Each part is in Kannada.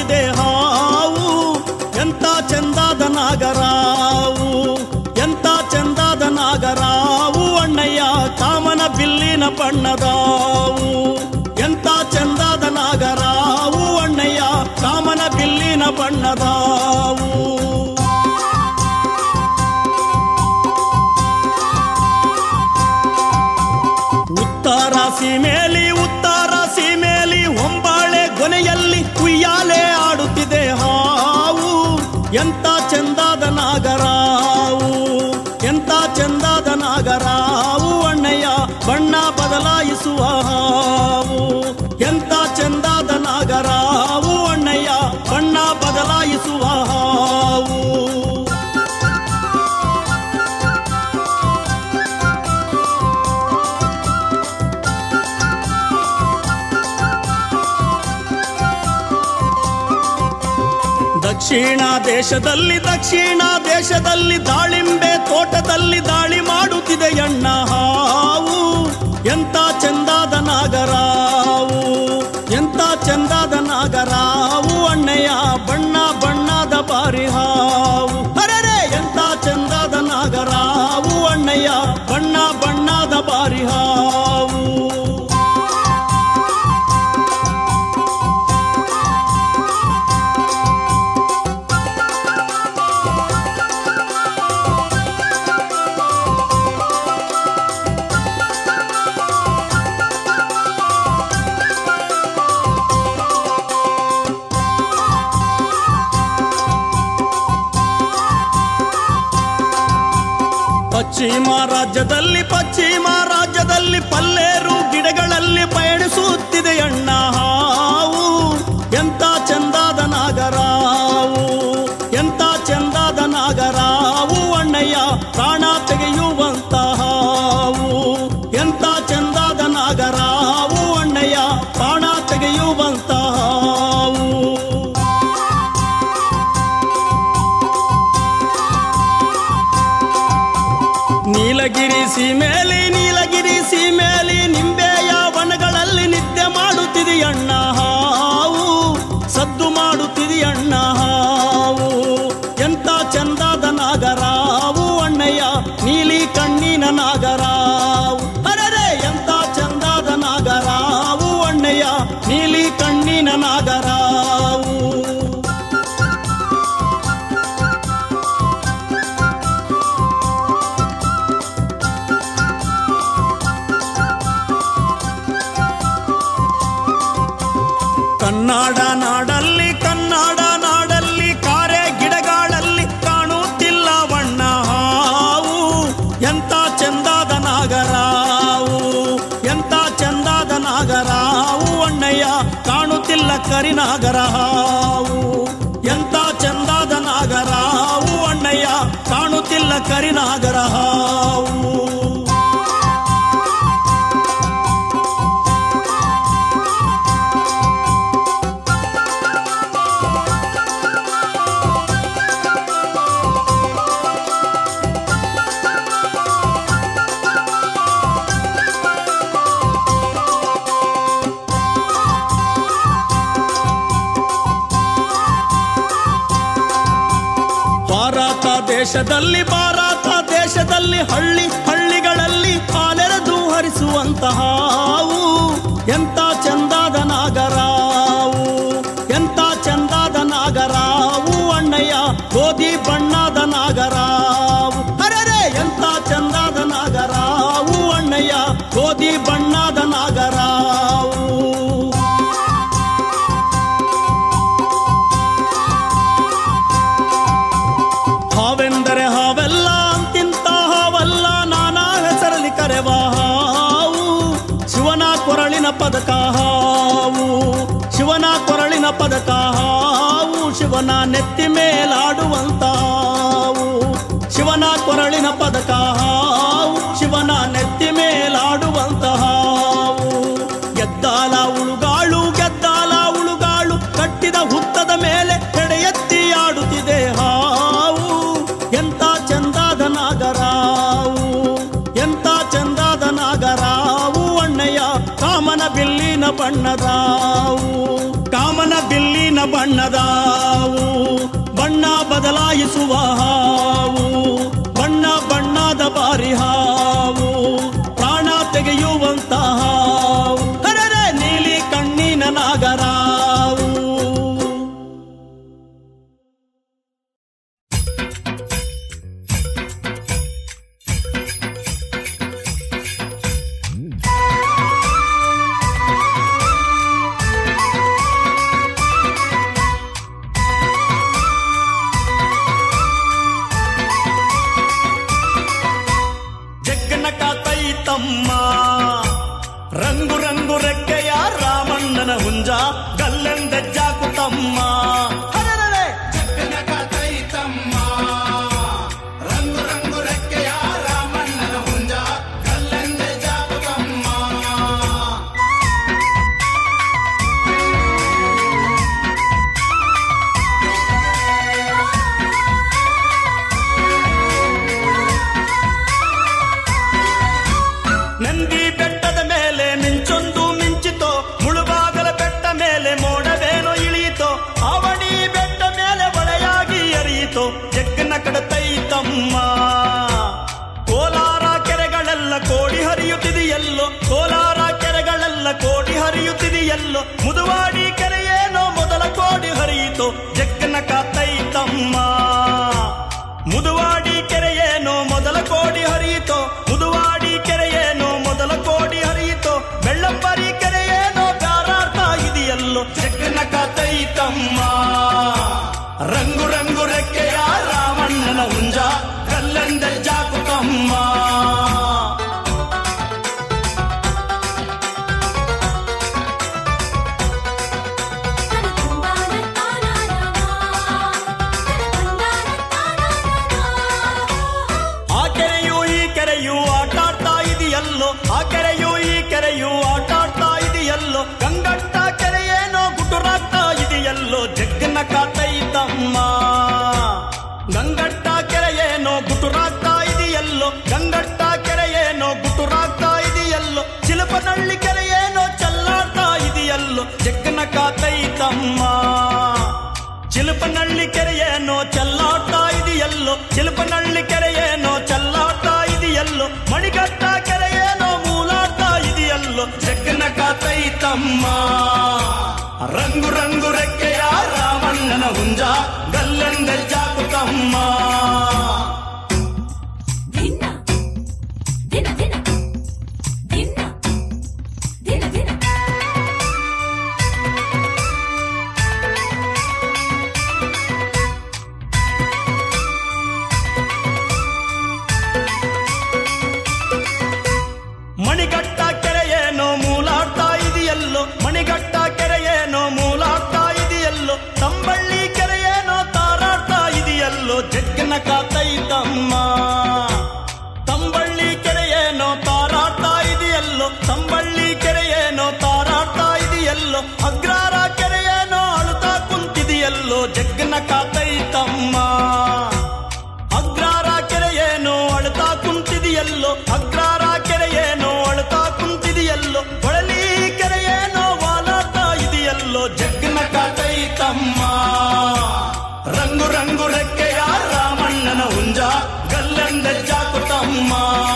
ಆಡುತ್ತಿದೆ ಹಾವು ಎಂತ ಚಂದಾದ ನಾಗರಾವು ಎಂತ ಚಂದಾದ ನಾಗರಾವು ಅಣ್ಣಯ್ಯ ಕಾಮನ ಬಿಲ್ಲಿನ ಬಣ್ಣದಾವು ಎಂತ ಚಂದಾದ ನಾಗರಾವು ಅಣ್ಣಯ್ಯ ಕಾಮನ ಬಿಲ್ಲಿನ ಬಣ್ಣದಾವು ಉತ್ತರ ಸೀಮೆಯಲ್ಲಿ ಉತ್ತರ ಸೀಮೆಯಲ್ಲಿ ಹೊಂಬಾಳೆ ಕೊನೆಯಲ್ಲಿ ಉಯ್ಯಾಲೆ ಆಡುತ್ತಿದೆ ಹಾವು ಎಂತ ಚಂದಾದ ನಾಗರಾವು ಎಂತ ಚಂದಾದ ನಾಗರಾವು ಅಣ್ಣಯ್ಯ ಬಣ್ಣ ಬದಲಾಯಿಸುವ ಹಾವು ಎಂತ ಚಂದಾದ ನಾಗರಾವು ಅಣ್ಣಯ್ಯ ಬಣ್ಣ ಬದಲಾಯಿಸುವ ಹಾವು ದಕ್ಷಿಣ ದೇಶದಲ್ಲಿ ದಕ್ಷಿಣ ದೇಶದಲ್ಲಿ ದಾಳಿಂಬೆ ತೋಟದಲ್ಲಿ ದಾಳಿ ಮಾಡುತ್ತಿದೆ ಅಣ್ಣ ಹಾವು ಎಂತ ಚಂದಾದ ನಾಗರಾವು ಎಂತ ಚಂದಾದ ನಾಗರಾವು ಅಣ್ಣಯ್ಯ ಬಣ್ಣ ಬಣ್ಣದ ಬಾರಿ ಹಾವು ಅರೆರೆ ಎಂತ ಚಂದಾದ ನಾಗರಾವು ಅಣ್ಣಯ್ಯ ಬಣ್ಣ ಬಣ್ಣದ ಬಾರಿ ಹಾವು ಪಶ್ಚಿಮ ರಾಜ್ಯದಲ್ಲಿ ಪಶ್ಚಿಮ ರಾಜ್ಯದಲ್ಲಿ ಪಲ್ಲೇರು ಗಿಡಗಳಲ್ಲಿ ಪಯಣಿಸುತ್ತಿದೆ ಅಣ್ಣ ಹಾವು ಎಂತ ಚಂದಾದ ನಾಗರಾವು ಎಂತ ಚಂದಾದ ನಾಗರಾವು ಅಣ್ಣಯ್ಯ ಪ್ರಾಣ ತೆಗೆಯುವಂತ ಹಾವು ಎಂತ ಚಂದಾದ ನಾಗರಾವು ಅಣ್ಣಯ್ಯ ಪ್ರಾಣ ತೆಗೆಯುವಂತ ಹಾವು ನೀಲಗಿರಿ ಸೀಮೆಲಿ ನೀಲಗಿರಿ ಸೀಮೆಲಿ ನಿಂಬೆಯ ವನಗಳಲ್ಲಿ ನಿದ್ದೆ ಮಾಡುತ್ತಿದೆ ಅಣ್ಣ ಹಾವು ಸದ್ದು ಮಾಡುತ್ತಿದೆ ಅಣ್ಣ ಹಾವು ಎಂತ ಚಂದಾದ ನಾಗರಾವು ಅಣ್ಣಯ್ಯ ನೀಲಿ ಕಣ್ಣಿನ ನಾಗರಾವು ಅರರೆ ಎಂತ ಚಂದಾದ ನಾಗರಾವು ಅಣ್ಣಯ್ಯ ನೀಲಿ ಕಣ್ಣಿನ ನಾಗರಾವು ಕನ್ನಡ ನಾಡಲ್ಲಿ ಕನ್ನಡ ನಾಡಲ್ಲಿ ಕಾರೆ ಗಿಡಗಳಲ್ಲಿ ಕಾಣುತ್ತಿಲ್ಲ ಬಣ್ಣ ಹಾವು ಎಂತ ಚಂದಾದ ನಾಗರಾವು ಎಂತ ಚಂದಾದ ನಾಗರಾವು ಅಣ್ಣಯ್ಯ ಕಾಣುತ್ತಿಲ್ಲ ಕರಿನಾಗರ ಹಾವು ಎಂತ ಚಂದಾದ ನಾಗರಾವು ಅಣ್ಣಯ್ಯ ಕಾಣುತ್ತಿಲ್ಲ ಕರಿನಾಗರ ಹಾವು ಭಾರತ ದೇಶದಲ್ಲಿ ಭಾರತ ದೇಶದಲ್ಲಿ ಹಳ್ಳಿ ಹಳ್ಳಿಗಳಲ್ಲಿ ಕಾಲೆರೆದು ಹರಿಸುವಂತಹ ಹಾವು ಎಂತ ಚಂದಾದ ನಾಗರಾವು ಎಂತ ಚಂದಾದ ನಾಗರಾವು ಅಣ್ಣಯ್ಯ ಗೋಧಿ ಬಣ್ಣದ ನಾಗರಾವು ಅರೆರೆ ಎಂತ ಚಂದಾದ ನಾಗರಾವು ಅಣ್ಣಯ್ಯ ಗೋಧಿ ಬಣ್ಣದ ನಾಗರಾವು ಹಾವೆಂದರೆ ಹಾವೆಲ್ಲ ಅಂತಿಂತ ಹಾವಲ್ಲ ನಾನಾ ಹೆಸರಲ್ಲಿ ಕರೆವ ಹಾವು ಶಿವನ ಕೊರಳಿನ ಪದಕ ಹಾವು ಶಿವನ ಕೊರಳಿನ ಪದಕ ಹಾವು ಶಿವನ ನೆತ್ತಿ ಮೇಲಾಡುವಂತ ಹಾವು ಶಿವನ ಕೊರಳಿನ ಪದಕ ಹಾವು ಶಿವನ ನೆತ್ತಿ ಮೇಲಾಡುವಂತ ಹಾವು ಗೆದ್ದಾಲ ಉಳುಗಾಳು ಗೆದ್ದಾಲ ಉಳುಗಾಳು ಕಟ್ಟಿದ ಹುತ್ತದ ಮೇಲೆ ಎಡೆ ಎತ್ತಿ ಆಡುತ್ತಿದೆ ಹಾವು ಎಂತ ಚಂದಾದ ನಾಗರಾವು ಎಂತ ಚಂದಾದ ನಾಗರಾವು ಅಣ್ಣಯ್ಯ ಕಾಮನ ಬಿಲ್ಲಿನ ಬಣ್ಣದಾವು ಕಾಮನ ಬಿಲ್ಲಿನ ಬಣ್ಣ ಬಣ್ಣದಾವು ಬಣ್ಣ ಬದಲಾಯಿಸುವ ಹಾವು ಬಣ್ಣ ಬಣ್ಣದ ಬಾರಿ ಹಾವು ಪ್ರಾಣ ತೆಗೆಯುವಂತಹ ಹಾವು ಅರೆರೆ, ನೀಲಿ ಕಣ್ಣಿನ ನಾಗರಾವು ಜಗ್ಗನ ಕಾತೈತಮ್ಮ ರಂಗು ರಂಗು ರೆಕ್ಕೆಯ ರಾಮಣ್ಣನ ಹುಂಜ ಗಲ್ಲೆಂದ ಜಾಕುತಮ್ಮ ಅರೆರೆರೆ! ಜಗ್ಗನ ಕಥೈತಮ್ಮ ರಂಗು ರಂಗು ರೆಕ್ಕೆಯ ರಾಮಣ್ಣನ ಹುಂಜ ಕಲ್ಲಂದೆ ಜಾಗತಮ್ಮ ನಂದಿ ಬೆಟ್ಟದ ಮೇಲೆ ಮಿಂಚೊಂದು ಮಿಂಚಿತೋ ಮುಳುಬಾಗಲ ಬೆಟ್ಟ ಮೇಲೆ ಮೋಡವೇನೋ ಇಳಿಯಿತೋ ಅವಣಿ ಬೆಟ್ಟ ಮೇಲೆ ಹೊಳೆಯಾಗಿ ಎರಿಯಿತೋ ಜಗ್ಗನ ಕಡತೈತಮ್ಮ ಕೋಲಾರ ಕೆರೆಗಳೆಲ್ಲ ಕೋಡಿ ಹರಿಯುತ್ತಿದೆಯಲ್ಲೋ ಕೋಲಾರ ಕೆರೆಗಳೆಲ್ಲ ಕೋಡಿ ಹರಿಯುತ್ತಿದೆಯಲ್ಲೋ ಮುದುವಾಡಿ ಕೆರೆಯೇನೋ ಮೊದಲ ಕೋಡಿ ಹರಿಯಿತೋ ಜಗ್ಗನ ಕಾತೈತಮ್ಮ ಮುದುವಾಡಿ ಕೆರೆಯೇನೋ ಮೊದಲ ಕೋಡಿ ಹರಿಯಿತೋ ಮುದುವಾಡಿ ಕೆರೆಯೇನೋ ಮೊದಲ ಕೋಡಿ ಹರಿಯಿತೋ ಬೆಳ್ಳಂಬರಿ ಕೆರೆಯೇನೋ ಬ್ಯಾರಾಡ್ತಾ ಇದೆಯಲ್ಲೋ ಜಗ್ಗನ ಕಾತೈತಮ್ಮ ರಂಗು ರಂಗು ರೆಕ್ಕೆಯ ರಾಮಣ್ಣನ ಹುಂಜ ಕಲ್ಲಂದ ಜಾಕುತಮ್ಮ ಆ ಕೆರೆಯು ಈ ಕೆರೆಯು ಆಟಾಡ್ತಾ ಇದೆಯಲ್ಲೋ ಆ ಕೆರೆಯು ಈ ಕೆರೆಯು ಆಟಾಡ್ತಾ ಇದೆಯಲ್ಲೋ ಗಂಗಟ್ಟ ಕೆರೆಯೇನೋ ಗುಟುರಾಗ್ತಾ ಇದೆಯಲ್ಲೋ ಜಗ್ಗನ ಕಾತೈತಮ್ಮ ಗಂಗಟ್ಟ ಕೆರೆಯೇನೋ ಗುಟುರಾಗ್ತಾ ಇದೆಯಲ್ಲೋ ಗಂಗಟ್ಟ ಕೆರೆಯೇನೋ ಗುಟುರಾಗ್ತಾ ಇದೆಯಲ್ಲೋ ಚಿಲಪನಳ್ಳಿ ಕೆರೆಯೇನೋ ಚಲ್ಲಾಡ್ತಾ ಇದೆಯಲ್ಲೋ ಜಗ್ಗನ ಕಾತೈತಮ್ಮ ಚಿಲುಪನಳ್ಳಿ ಕೆರೆಯೇನೋ ಚಲ್ಲಾಡ್ತಾ ಇದೆಯಲ್ಲೋ ಚಿಲುಪನಳ್ಳಿ ಕೆರೆಯೇನೋ ಚಲ್ಲಾಡ್ತಾ ಇದೆಯಲ್ಲೋ ಮಣಿಗಟ್ಟ ಕೆರೆಯೇನೋ ಮೂಲಾಡ್ತಾ ಇದೆಯಲ್ಲೋ ಜಗ್ಗನ ಕಾತೈತಮ್ಮ ರಂಗು ರಂಗು ರೆಕ್ಕೆಯ ರಾಮಣ್ಣನ ಹುಂಜ ಗಲ್ಲೆಂದ ಜಾಕುತಮ್ಮ ದಿನ ದಿನ ದಿನ ದಿನ ದಿನ ದಿನ ಮಣಿಗಟ್ಟ ಕೆರೆಯೇನೋ ಮೂಲಾಡ್ತಾ ಇದೆಯಲ್ಲೋ ಮಣಿಗಟ್ಟ ಕೆರೆಯೇನೋ ಮೂಲಾಡ್ತಾ ಇದೆಯಲ್ಲೋ ತಂಬಳ್ಳಿ ಕೆರೆಯೇನೋ ತಾರಾಡ್ತಾ ಇದೆಯಲ್ಲೋ ಜಗ್ಗನ ಕಾತೈತಮ್ಮ ತಂಬಳ್ಳಿ ಕೆರೆಯೇನೋ ತಾರಾಡ್ತಾ ಇದೆಯಲ್ಲೋ ತಂಬಳ್ಳಿ ಕೆರೆಯೇನೋ ತಾರಾಡ್ತಾ ಇದೆಯಲ್ಲೋ ಅಗ್ರಾರ ಕೆರೆಯೇನೋ ಅಳುತ್ತಾ ಕುಂತಿದೆಯಲ್ಲೋ ಜಗ್ಗನ ಕಾತೈತಮ್ಮ ಅಗ್ರಾರ ಕೆರೆಯೇನೋ ಅಳುತ್ತಾ ಕುಂತಿದೆಯಲ್ಲೋ ಅಗ್ರಾರ ಕೆರೆಯೇನೋ ಅಳುತ್ತಾ ಕುಂತಿದೆಯಲ್ಲೋ ಹೊಳಲಿ ಕೆರೆಯೇನೋ ವಾಲಾಡ್ತಾ ಇದೆಯಲ್ಲೋ ಜಗ್ಗನ ಕಾತೈತಮ್ಮ ರಂಗು ರಂಗು ರೆಕ್ಕೆಯ ರಾಮಣ್ಣನ ಹುಂಜ ಗಲ್ಲಂದ ಜಾಕುತಮ್ಮ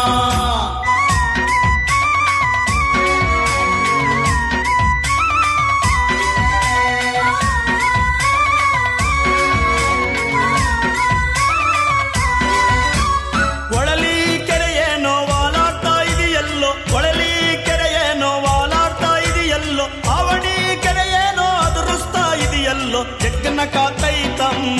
ಒಳಲಿ ಕೆರೆಯೇನೋ ವಾಲಾಡ್ತಾ ಇದೆಯಲ್ಲೋ ಒಳಲಿ ಕೆರೆಯೇನೋ ವಾಲಾಡ್ತಾ ಇದೆಯಲ್ಲೋ ಅವಣಿ ಕೆರೆಯೇನೋ ಅದುರಿಸ್ತಾ ಇದೆಯಲ್ಲೋ ಜಗ್ಗನ ಕಾತೈತಮ್ಮ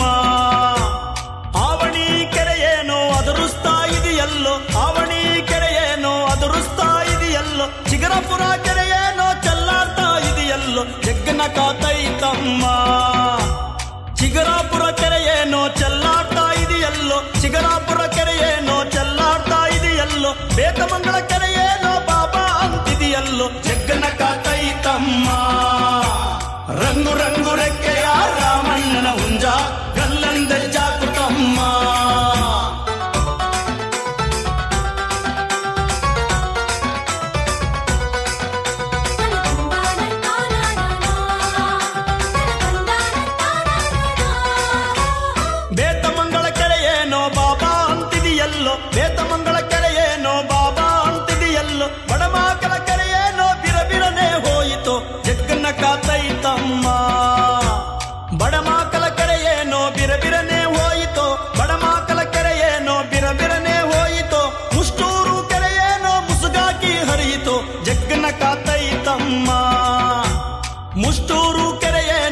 ಆವಣಿ ಕೆರೆಯೇನೋ ಅದುರಿಸ್ತಾ ಇದೆಯಲ್ಲೋ ಆವಣಿ ಕೆರೆಯೇನೋ ಅದುರಿಸ್ತಾ ಇದೆಯಲ್ಲೋ ಚಿಗರಪುರ ಕೆರೆಯೇನೋ ಚೆಲ್ಲಾಡ್ತಾ ಇದೆಯಲ್ಲೋ ಜಗ್ಗನ ಕಾತೈತಮ್ಮ ಚಿಗರಾಪುರ ಕೆರೆಯೇನೋ ಚೆಲ್ಲಾಡ್ತಾ ಇದೆಯಲ್ಲೋ ಚಿಗರಾಪುರ ಕೆರೆಯೇನೋ ಚೆಲ್ಲಾಡ್ತಾ ಇದೆಯಲ್ಲೋ ಬೇತಮಂಗಲ ಕೆರೆಯೇನೋ ಬಾಬಾ ಅಂತಿದೆಯಲ್ಲೋ ಜಗ್ಗನ ಕಾತೈತಮ್ಮ ರಂಗು ರಂಗು ರೆಕ್ಕೆಯ ರಾಮಣ್ಣನ ಹುಂಜ ಗಲ್ಲಂದ ಜಾಕುತಮ್ಮ ತನ ತಂದಾನ ತಾನಾನ ತನ ತಂದಾನ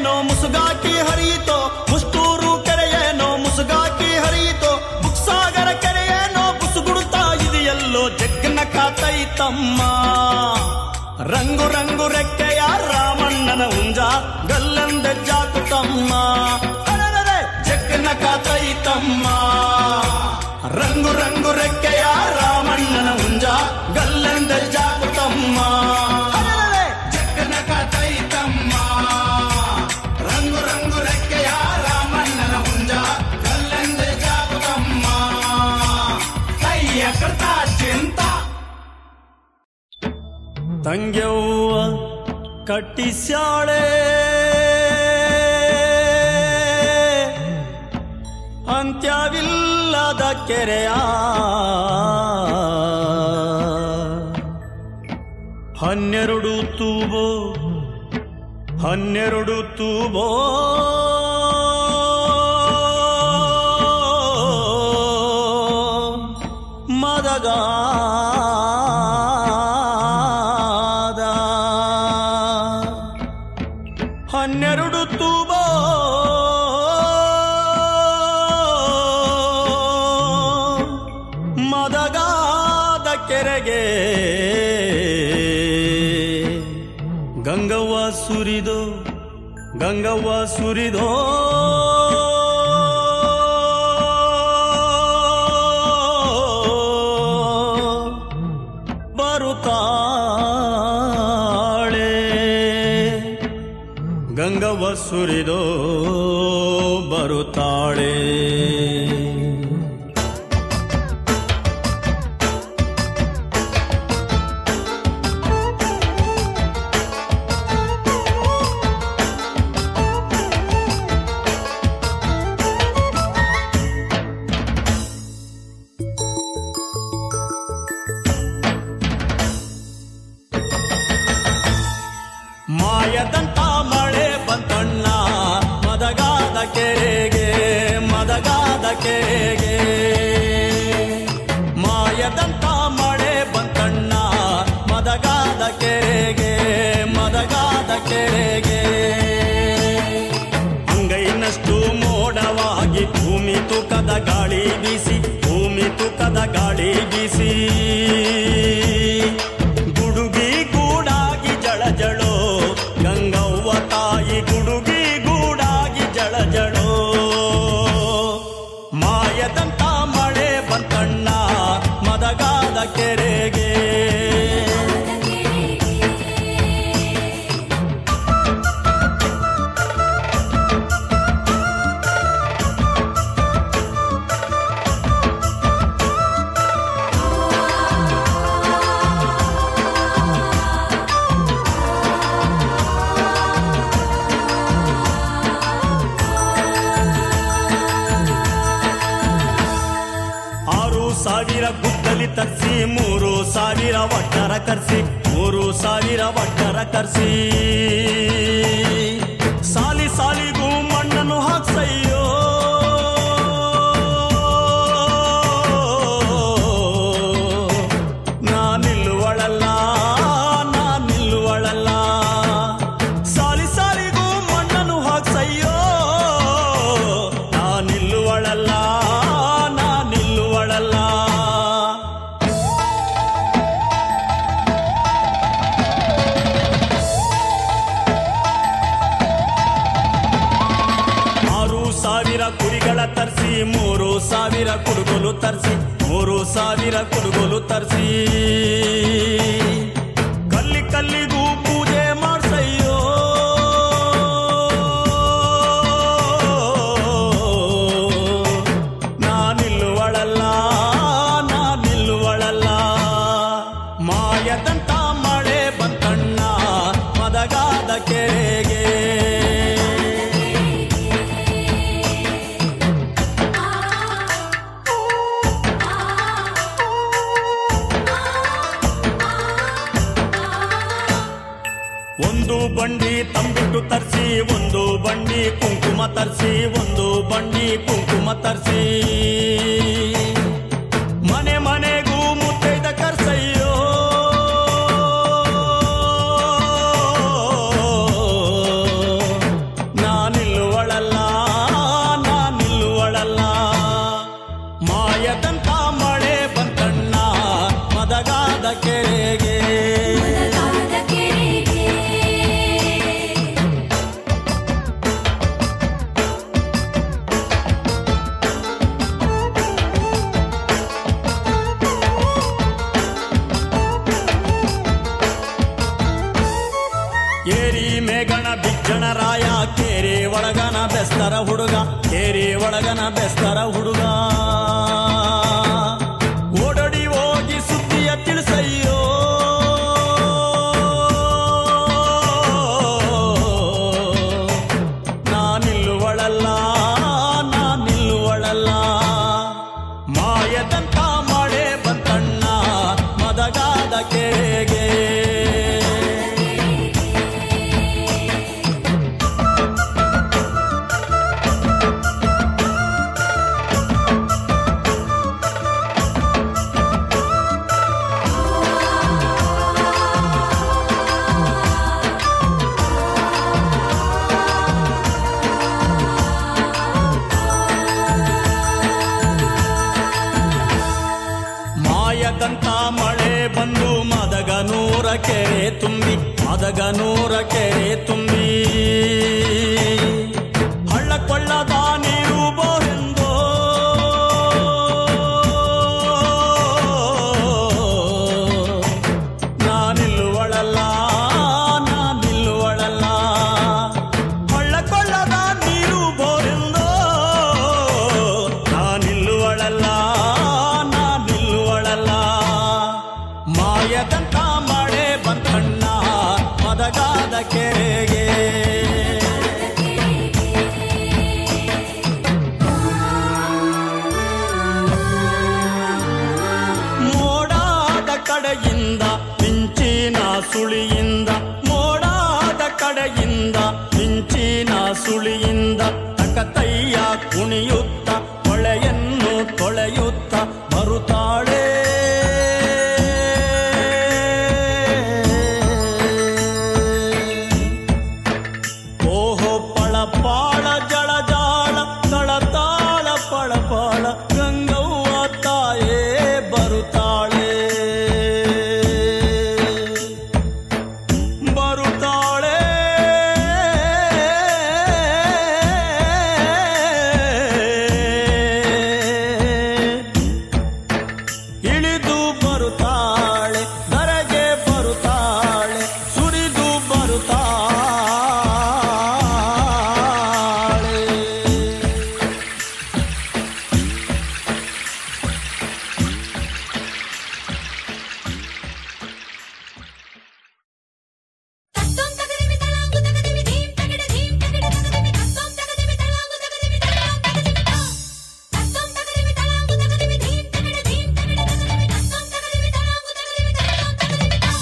ಕೆರೆಯೇನೋ ಮುಸುಗಾಕಿ ಹರಿಯಿತೋ ಮುಷ್ಟೂರು ಕೆರೆಯೇನೋ ಮುಸುಗಾಕಿ ಹರಿಯಿತೋ ಬುಕ್ಸಾಗರ ಕೆರೆಯೇನೋ ಬುಸುಗುಡುತ್ತಾ ಇದೆಯಲ್ಲೋ ಜಗ್ಗನ ಕಾತೈತಮ್ಮ ರಂಗು ರಂಗು ರೆಕ್ಕೆಯ ರಾಮಣ್ಣನ ಹುಂಜ ಗಲ್ಲಂದ ಜಾಕುತಮ್ಮ ಅರೆರೆರೆ, ಜಗ್ಗನ ಕಾತೈತಮ್ಮ ರಂಗು ರಂಗು ರೆಕ್ಕೆಯ ರಾಮಣ್ಣನ ಹುಂಜ ಗಲ್ಲಂದ ಜಾಕುತಮ್ಮ ಅರೆರೆರೆ, ಜಕ್ಕನಕ ತೈತಮ್ಮ ರಂಗು ರಂಗು ರೆಕ್ಕೆಯ ರಾಮಣ್ಣನ ಹುಂಜ ಕಲ್ಲಂದೆ ಜಾಗುತ್ತಮ್ಮ ಕೈಯ ಕೃತ ಚಿಂತ ತಂಗ್ಯವ್ವ ಕಟ್ಟಿಸ್ಯಾಳೆ ಅಂತ್ಯವಿಲ್ಲದ ಕೆರೆಯ ಹನ್ನೆರಡು ತೂಬೋ ಹನ್ನೆರಡು ತೂಬೋ ಮದಗಾದ ಹನ್ನೆರಡು ತೂಬೋ ಮದಗಾದ ಕೆರೆಗೆ ಗಂಗವ್ವ ಸುರಿದು ಗಂಗವ್ವ ಸುರಿದೋ ಬರುತ್ತಾಳೆ ಗಂಗವ್ವ ಸುರಿದೋ ಬರುತ್ತಾಳೆ ಮಾಯದಂತ ಮಳೆ ಬಂತಣ್ಣ ಮದಗಾದ ಕೆರೆಗೆ ಮದಗಾದ ಕೆರೆಗೆ ಮಾಯದಂತ ಮಳೆ ಬಂತಣ್ಣ ಮದಗಾದ ಕೆರೆಗೆ ಮದಗಾದ ಕೆರೆಗೆ ಅಂಗೈನಷ್ಟು ಮೋಡವಾಗಿ ಭೂಮಿ ತೂಕದ ಗಾಳಿ ಬೀಸಿ ಭೂಮಿ ತೂಕದ ಗಾಳಿ ಬೀಸಿ ಗುಡುಗಿ ಗೂಡಾಗಿ ಜಳ ಜಳೋ ಗಂಗವ್ವ ತಾಯಿ ಗುಡುಗಿ ಗೂಡಾಗಿ ಜಳ ಜಳೋ ಮಾಯದಂತ ಮಳೆ ಬಂತಣ್ಣ ಮದಗಾದ ಕೆರೆಗೆ ಆರು ಸಾವಿರ ಗುದ್ದಲಿ ತರಿಸಿ ಮೂರು ಸಾವಿರ ಒಟ್ಟರ ಕರ್ಸಿ ಮೂರು ಸಾವಿರ ಒಟ್ಟರ ಕರ್ಸಿ ಸಾಲಿ ಸಾಲಿಗೂ ಮಣ್ಣನ್ನು ಹಾಕ್ಸಯ್ಯೋ ನಾನಿಲ್ಲುವಳಲ್ಲ ನಾನಿಲ್ಲುವಳಲ್ಲ ಸಾಲಿ ಸಾಲಿಗೂ ಮಣ್ಣನ್ನು ಹಾಕ್ಸಯ್ಯೋ ನಾನಿಲ್ಲುವಳಲ್ಲ ನಾನಿಲ್ಲುವಳಲ್ಲ ಆರು ಸಾವಿರ ಕುರಿಗಳ ತರಿಸಿ ಮೂರು ಸಾವಿರ ಕುಡುಗೋಲು ತರಿಸಿ ಮೂರು ಸಾವಿರ ಕುಡುಗೋಲು ತರಿಸಿ ಕಲ್ಲಿ ಕಲ್ಲಿಗೂ ಪೂಜೆ ಮಾಡ್ಸಯ್ಯೋ ನಾನಿಲ್ಲುವಳಲ್ಲ ನಾನಿಲ್ಲುವಳಲ್ಲ ಮಾಯದಂತ ಮಳೆ ಬಂತಣ್ಣ ಮದಗಾದ ಕೆರೆಗೆ ಒಂದು ಬಂಡಿ ತಂಬಿಟ್ಟು ತರಿಸಿ ಒಂದು ಬಂಡಿ ಕುಂಕುಮ ತರಿಸಿ ಒಂದು ಬಂಡಿ ಕುಂಕುಮ ತರಿಸಿ ಮನೆ ಮನೆಗೂ ಮುತ್ತೈದ ಕರ್ಸಯ್ಯೋ ಗಣರಾಯ ಕೇರಿ ಒಳಗನ ಬೆಸ್ತರ ಹುಡುಗ ಕೇರಿ ಒಳಗನ ಬೆಸ್ತರ ಹುಡುಗ ಓಡೋಡಿ ಹೋಗಿ ಸುದ್ದಿಯ ತಿಳಿಸಯ್ಯೋ ನಾನಿಲ್ಲುವಳಲ್ಲ ನಾನಿಲ್ಲುವಳಲ್ಲ ಮಾಯದಂತ ಮಳೆ ಬಂತಣ್ಣ ಮದಗಾದ ಕೆರೆಗೆ ಮಾಯದಂತ ಮಳೆ ಬಂದು ಮದಗನೂರ ಕೆರೆ ತುಂಬಿ ಮದಗನೂರ ಕೆರೆ ತುಂಬಿ ಹಳ್ಳ ಕೊಳ್ಳದ ನೀರು ಬೋರೆಂದೋ ನಾನಿಲ್ಲುವಳಲ್ಲ ನಾನಿಲ್ಲುವಳಲ್ಲ ಹಳ್ಳ ಕೊಳ್ಳದ ನೀರು ಬೋರೆಂದೋ ನಾನಿಲ್ಲುವಳಲ್ಲ ನಾನಿಲ್ಲುವಳಲ್ಲ ಮಾಯದಂತ ಮಳೆ ಬಂತಣ್ಣ ಮದಗಾದ ಕೆರೆಗೆ ಮೋಡಾದ ಕಡೆಯಿಂದ ಮಿಂಚಿನ ಸುಳಿಯಿಂದ ಮೋಡಾದ ಕಡೆಯಿಂದ ಮಿಂಚಿನ ಸುಳಿಯಿಂದ ತಕತಯ್ಯ ಕುಣಿಯುತ್ತ ಹೊಳೆಯನ್ನು ತೊಳೆಯುತ್ತ ಬರುತ್ತಾಳೆ ಓಹೋ ಪಳಪಾಳ ಜಳ ಜಾಳ ತಳತಾಳ ಪಳಪಾಳ ಗಂಗವ್ವ ತಾಯೇ ಬರುತ್ತಾಳೆ ಬರುತ್ತಾಳೆ ಇಳಿದು ಬರುತ್ತಾಳೆ ಧರೆಗೆ ಬರುತ್ತಾಳೆ ಸುರಿದು ಬರುತ್ತಾಳೆ ತತ್ತೋಂ ತಗದಿಮಿ ತಳಾಂಗು ತಗದಿಮಿ ಧೀಂ ತಗಡ ಧೀಂ ತಗಡ ತಗದಿಮಿ ತತ್ತೋಂ ತಗದಿಮಿ ತಳಾಂಗು ತಗದಿಮಿ ತಳಾಂ ತಗದಿಮಿ ತಾ ತತ್ತೋಂ ತಗದಿಮಿ ತಳಾಂಗು ತಗದಿಮಿ ಧೀಂ ತಗಡ ಧೀಂ ತಗಡ ತಗದಿಮಿ ತತ್ತೋಂ ತಗದಿಮಿ ತಳಾಂಗು ತಗದಿಮಿ ತಳಾಂ ತಗದಿಮಿ ತಾ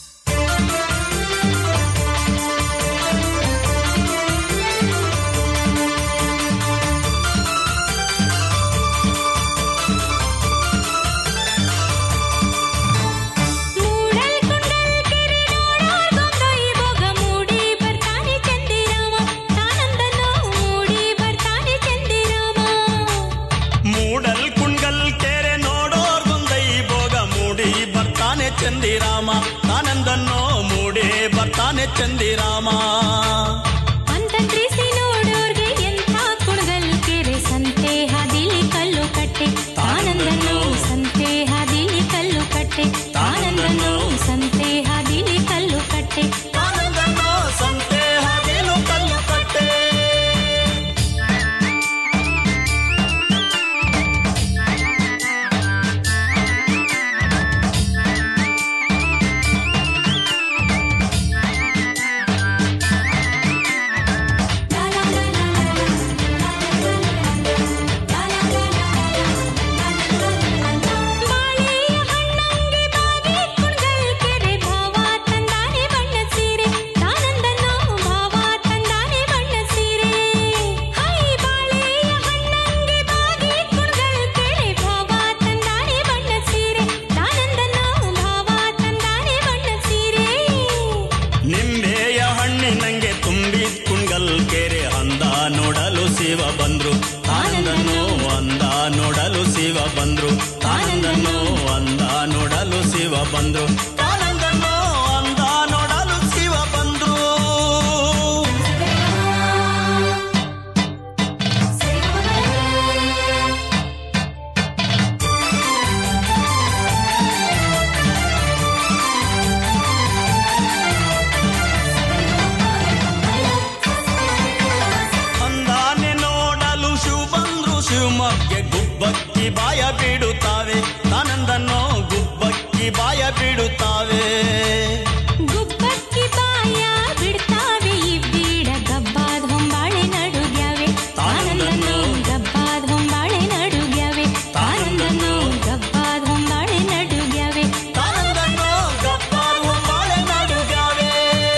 ಮೂಡಲ್ ಕುಂಡಲ್ ಕೆರೆ ನೋಡೋರ್ ಗೊಂದೈ ಭೋಗ ಮೂಡಿ ಬರ್ತಾನೆ ಚಂದಿರಾಮ ತಾನಂದನೋ ಮೂಡಿ ಬರ್ತಾನೆ ಚಂದಿರಾಮ ಮೂಡಲ್ ಕುಣ್ಗಲ್ ಕೆರೆ ನೋಡೋರ್ ಮುಂದೈ ಭೋಗ ಮೂಡಿ ಬರ್ತಾನೆ ಚಂದಿರಾಮ ಆನಂದನ್ನೋ ಮೂಡಿ ಬರ್ತಾನೆ ಚಂದಿರಾಮ ಅಂತಂತ್ರಿಸಿ ನೋಡೋರ್ಗೆ ಎಂಥ ಕುಣಗಲ್ ಕೆರೆ ಸಂತೆ ಹಾದಿಲಿ ಕಲ್ಲು ಕಟ್ಟೆ ಆನಂದನೋ ಸಂತೆ ಹಾದಿಲಿ ಕಲ್ಲು ಕಟ್ಟೆ ಆನಂದನೋ ಸಂತೆ ಹಾದಿಲಿ ಕಲ್ಲು ಕಟ್ಟೆ ಆನಂದನ್ನೋ ಸಂತೆ ಹಾದಿಲು ಕಲ್ಲು ಕಟ್ಟೆ ಬಾಳೆಯ ಹಣ್ಣಂಗೆ ಬಾಗಿ ಕುಣಗಲ್ ಕೆರೆ ಭಾವ ತಂದಾನೆ ಬಣ್ಣ ಸೀರೆ ತಾನಂದನೋ ಭಾವ ತಂದಾನೆ ಬಣ್ಣ ಸೀರೆ ಹೈ ಬಾಳೆಯ ಹಣ್ಣಂಗೆ ಬಾಗಿ ಕುಣಗಲ್ ಕೆರೆ ಭಾವ ತಂದಾನೆ ಬಣ್ಣ ಸೀರೆ ತಾನಂದನೋ ಭಾವ ತಂದಾನೆ ಬಣ್ಣ ಸೀರೆ ನಿಂಬೆಯ ಹಣ್ಣಿನಂಗೆ ತುಂಬಿ ಕುಣ್ಗಲ್ ಕೆರೆ ಅಂದ ನೋಡಲು ಶಿವ ಬಂದ್ರು ಆನಂದನ್ನು ಅಂದ ನೋಡಲು ಶಿವ ಬಂದ್ರು ಆನಂದನ್ನು ಅಂದ ನೋಡಲು ಶಿವ ಬಂದ್ರು ಆನಂದನ್ನು ಅಂದ ನೋಡಲು ಶಿವ ಬಂದ್ರು ಸರಿ ಬಗ್ಗೆ ಗುಬ್ಬಕ್ಕಿ ಬಾಯ ಬಿಡುತ್ತಾವೆ ತಾನಂದನ್ನು ಗುಬ್ಬಕ್ಕಿ ಬಾಯ ಬಿಡುತ್ತಾವೆ ಗುಬ್ಬಕ್ಕಿ ಬಾಯ ಬಿಡ್ತಾವೆ ಇವ್ವೀಡ ಗಬ್ಬಾದ ಹೊಂಬಾಳೆ ನಡುಗ್ಯಾವೆ ತಾನಂದನ್ನು ಗಬ್ಬಾದ ಹೊಂಬಾಳೆ ನಡುಗ್ಯಾವೆ ತಾನಂದನ್ನು ಗಬ್ಬಾದ ಹೊಂಬಾಳೆ ನಡುಗ್ಯಾವೆ ತಾನಂದನ್ನು ಗಬ್ಬಾದ ಹೊಂಬಾಳೆ ನಡುಗ್ಯಾವೆ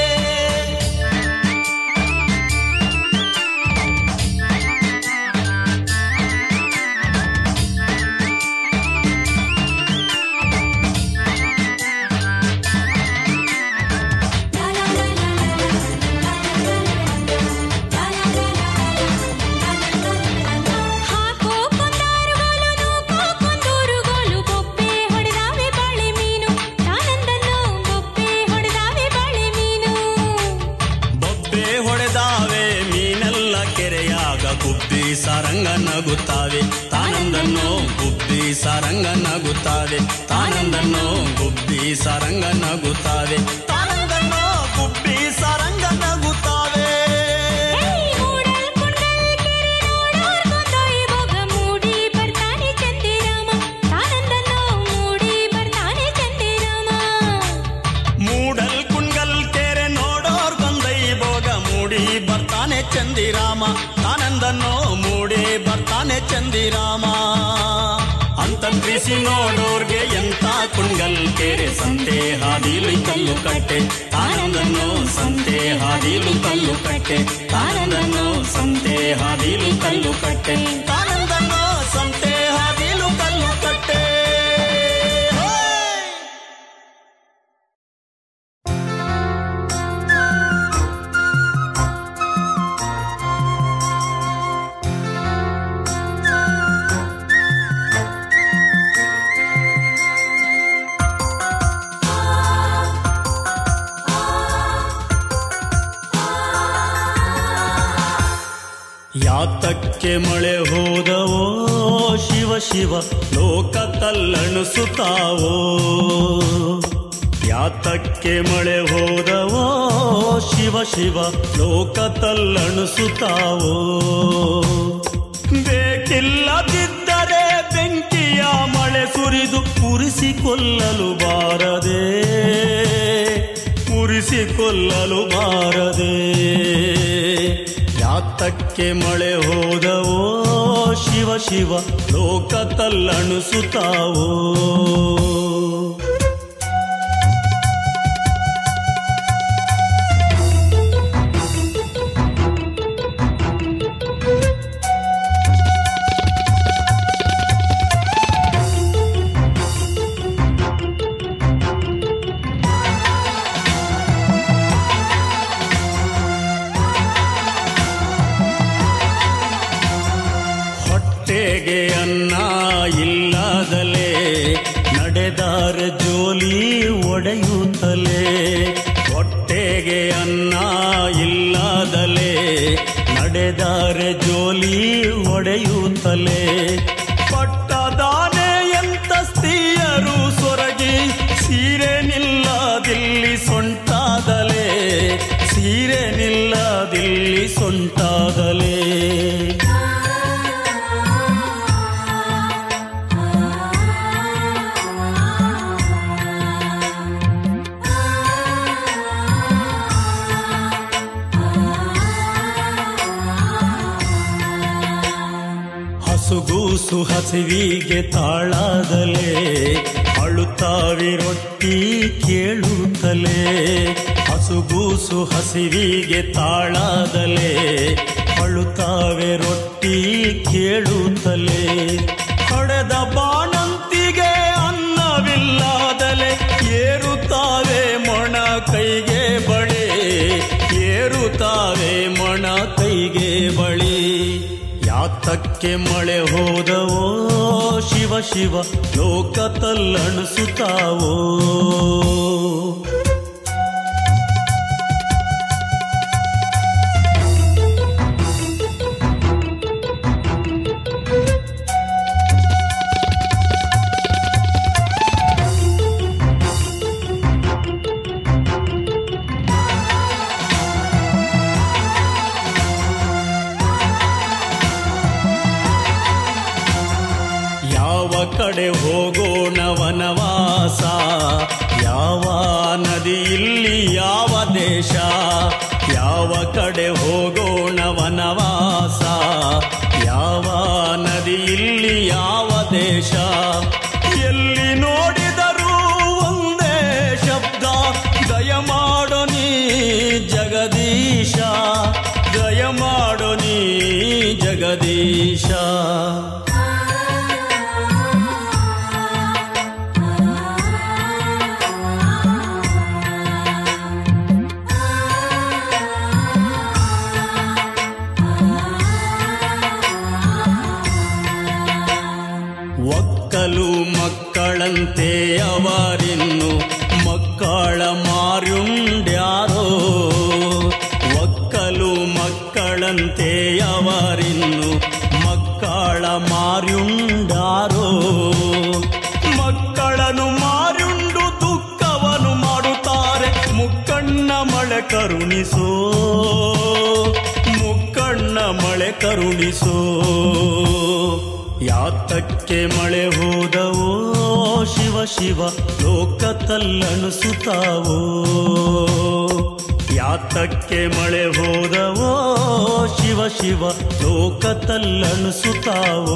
ಹಾಕೋ ಕೊಂದಾರುಗೋಲು ನೂಕೋ ಕೊಂದೂರುಗೋಲು ಬೊಬ್ಬೆ ಹೊಡೆದಾವೆ ಬಾಳೆ ಮೀನು ತಾನಂದನ್ನು ಬೊಬ್ಬೆ ಹೊಡೆದಾವೆ ಬಾಳೆ ಮೀನು ಬೊಬ್ಬೆ ಹೊಡೆದಾವೆ ಮೀನೆಲ್ಲ ಕೆರೆಯಾಗ ಗುಬ್ಬಿ ಸಾರಂಗ ನಗುತ್ತಾವೆ ತಾನಂದನ್ನು ಗುಬ್ಬಿ ಸಾರಂಗ ನಗುತ್ತಾವೆ ತಾನಂದನ್ನು ಗುಬ್ಬಿ ಸಾರಂಗ ನಗುತ್ತಾವೆ ತಾನಂದನ್ನು ಗುಬ್ಬಿ ಸಾರಂಗ ನಗುತ್ತಾವೆ ಮೂಡಲ್ ಕುಂಡಲ್ ಕೆರೆ ನೋಡೋರ್ ಕೊಂದೊಯ್ ಬೊಗ ಮೂಡಿ ಬರ್ತಾನೆ ಚಂದಿರಾಮ ತಾನಂದನ್ನು ಮೂಡಿ ಬರ್ತಾನೆ ಚಂದಿರಾಮ ಮೂಡಲ್ ಕುಣ್ಗಲ್ ಕೆರೆ ನೋಡೋರ್ ಗೊಂದೈ ಭೋಗ ಮೂಡಿ ಬರ್ತಾನೆ ಚಂದಿರಾಮ ಆನಂದನೋ ಮೂಡಿ ಬರ್ತಾನೆ ಚಂದಿರಾಮ ಅಂತಂತ್ರಿಸಿ ನೋಡೋರ್ಗೆ ಎಂತ ಕುಣ್ಗಲ್ ಕೆರೆ ಸಂತೆ ಹಾದಿಲು ಕಲ್ಲು ಕಟ್ಟೆ ಆನಂದನೋ ಸಂತೆ ಹಾದಿಲು ಕಲ್ಲು ಕಟ್ಟೆ ಆನಂದನೋ ಸಂತೆ ಹಾದಿಲು ಕಲ್ಲು ಕಟ್ಟೆ ಆನಂದನೋ ಸಂತೆ ಹಾದಿಲು ಕಲ್ಲು ಕಟ್ಟೆ ಹೋಯ್! ಯಾತಕ್ಕೆ ಮಳೆ ಹೋದವೋ ಶಿವ ಶಿವ ಲೋಕ ತಲ್ಲಣಿಸುತ್ತಾವೋ ಯಾತಕ್ಕೆ ಮಳೆ ಹೋದವೋ ಶಿವ ಶಿವ ಲೋಕ ತಲ್ಲಣಿಸುತ್ತಾವೋ ಬೇಕಿಲ್ಲದಿದ್ದರೆ ಬೆಂಕಿಯ ಮಳೆ ಸುರಿದು ಉರಿಸಿಕೊಳ್ಳಲು ಬಾರದೆ ಉರಿಸಿಕೊಳ್ಳಲು ಬಾರದೆ ಯಾತಕ್ಕೆ ಮಳೆ ಹೋದವೋ ಶಿವ ಶಿವ ಲೋಕ ತಲ್ಲಣಿಸುತ್ತಾವೋ ಹೊಟ್ಟೆಗೆ ಅನ್ನ ಇಲ್ಲದಲೇ ನಡೆದಾರ ಜೋಲಿ ಒಡೆಯುತ್ತಲೇ ಹೊಟ್ಟೆಗೆ ಅನ್ನ ಇಲ್ಲದಲೇ ನಡೆದಾರ ಜೋಲಿ ಒಡೆಯುತ್ತಲೇ ಪಟ್ಟದಾನೆ ಎಂತ ಸ್ತ್ರೀಯರು ಸೊರಗಿ ಸೀರೆ ನಿಲ್ಲದಿಲ್ಲಿ ಸೊಂಟಾದಲೇ ಸೀರೆ ನಿಲ್ಲದಿಲ್ಲಿ ಸೊಂಟಾದಲೇ ಹಸುಗೂಸು ಹಸಿವಿಗೆ ತಾಳಾದಲೇ ಅಳುತ್ತಾವಿ ರೊಟ್ಟಿ ಕೇಳುತ್ತಲೇ ಹಸುಗೂಸು ಹಸಿವಿಗೆ ತಾಳಾದಲೇ ಅಳುತ್ತಾವೆ ರೊಟ್ಟಿ ಕೇಳುತ್ತಲೇ ಹೊಡೆದ ಬಾಣಂತಿಗೆ ಅನ್ನವಿಲ್ಲದಲೆ ಏರುತ್ತಾವೆ ಮೊಣ ಕೈಗೆ ಬಳೆ ಏರುತ್ತಾವೆ ಮೊಣ ಕೈಗೆ ಬಳಿ ಯಾತಕ್ಕೆ ಮಳೆ ಹೋದವೋ ಶಿವ ಶಿವ ಲೋಕ ತಲ್ಲಣಿಸುತ್ತಾವೋ ಕಡೆ ಹೋಗೋಣ ವನವಾಸ ಯಾವ ನದಿ ಇಲ್ಲಿ ಯಾವ ದೇಶ ಯಾವ ಕಡೆ ಹೋಗೋಣ ವನವಾಸ ಯಾವ ನದಿ ಇಲ್ಲಿ ಯಾವ ದೇಶ ಎಲ್ಲಿ ನೋಡಿದರೂ ಒಂದೇ ಶಬ್ದ ದಯಮಾಡು ನೀ ಜಗದೀಶ ದಯಮಾಡು ನೀ ಜಗದೀಶ ಒಕ್ಕಲು ಮಕ್ಕಳಂತೆ ಅವರಿನ್ನು ಮಕ್ಕಳ ಮಾರುಂಡ್ಯಾರೋ ಒಕ್ಕಲು ಮಕ್ಕಳಂತೆ ಅವರಿನ್ನು ಮಕ್ಕಳ ಮಾರುಂಡಾರೋ ಮಕ್ಕಳನ್ನು ಮಾರುಂಡು ದುಃಖವನ್ನು ಮಾಡುತ್ತಾರೆ ಮುಕ್ಕಣ್ಣ ಮಳೆ ಕರುಣಿಸೋ ಮುಕ್ಕಣ್ಣ ಮಳೆ ಕರುಣಿಸೋ ಯಾತಕ್ಕೆ ಮಳೆ ಹೋದವೋ ಶಿವ ಶಿವ ಲೋಕ ತಲ್ಲಣಿಸುತ್ತಾವೋ ಯಾತಕ್ಕೆ ಮಳೆ ಹೋದವೋ ಶಿವ ಶಿವ ಲೋಕ ತಲ್ಲಣಿಸುತ್ತಾವೋ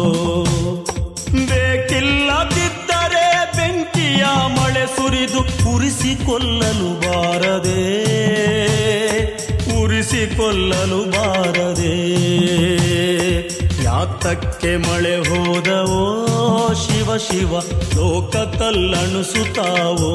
ಬೇಕಿಲ್ಲದಿದ್ದರೆ ಬೆಂಕಿಯ ಮಳೆ ಸುರಿದು ಉರಿಸಿಕೊಳ್ಳಲು ಬಾರದೆ ಉರಿಸಿಕೊಳ್ಳಲು ಬಾರದೆ ಯಾತಕ್ಕೆ ಮಳೆ ಹೋದವೋ ಶಿವ ಶಿವ ಲೋಕ ತಲ್ಲಣಿಸುತ್ತಾವೋ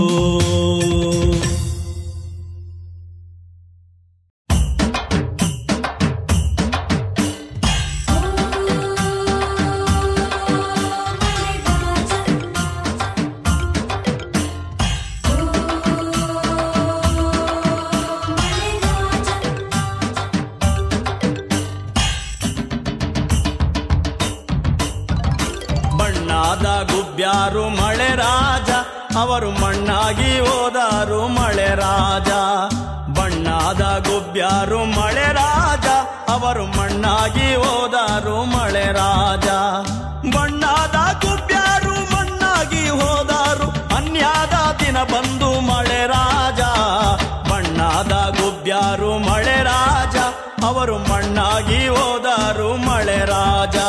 ಬಣ್ಣಾದ ಗುಬ್ಬ್ಯಾರು ಮಳೆ ರಾಜ ಅವರು ಮಣ್ಣಾಗಿ ಹೋದಾರು ಮಳೆ ರಾಜ ಬಣ್ಣಾದ ಗುಬ್ಬ್ಯಾರು ಮಳೆ ರಾಜ ಅವರು ಮಣ್ಣಾಗಿ ಹೋದಾರು ಮಳೆ ರಾಜ ಬಣ್ಣಾದ ಗುಬ್ಬ್ಯಾರು ಮಣ್ಣಾಗಿ ಹೋದಾರು ಅನ್ಯಾದ ದಿನ ಬಂದು ಮಳೆ ರಾಜ ಬಣ್ಣಾದ ಗುಬ್ಬ್ಯಾರು ಮಳೆ ರಾಜ ಅವರು ಮಣ್ಣಾಗಿ ಹೋದಾರು ಮಳೆ ರಾಜ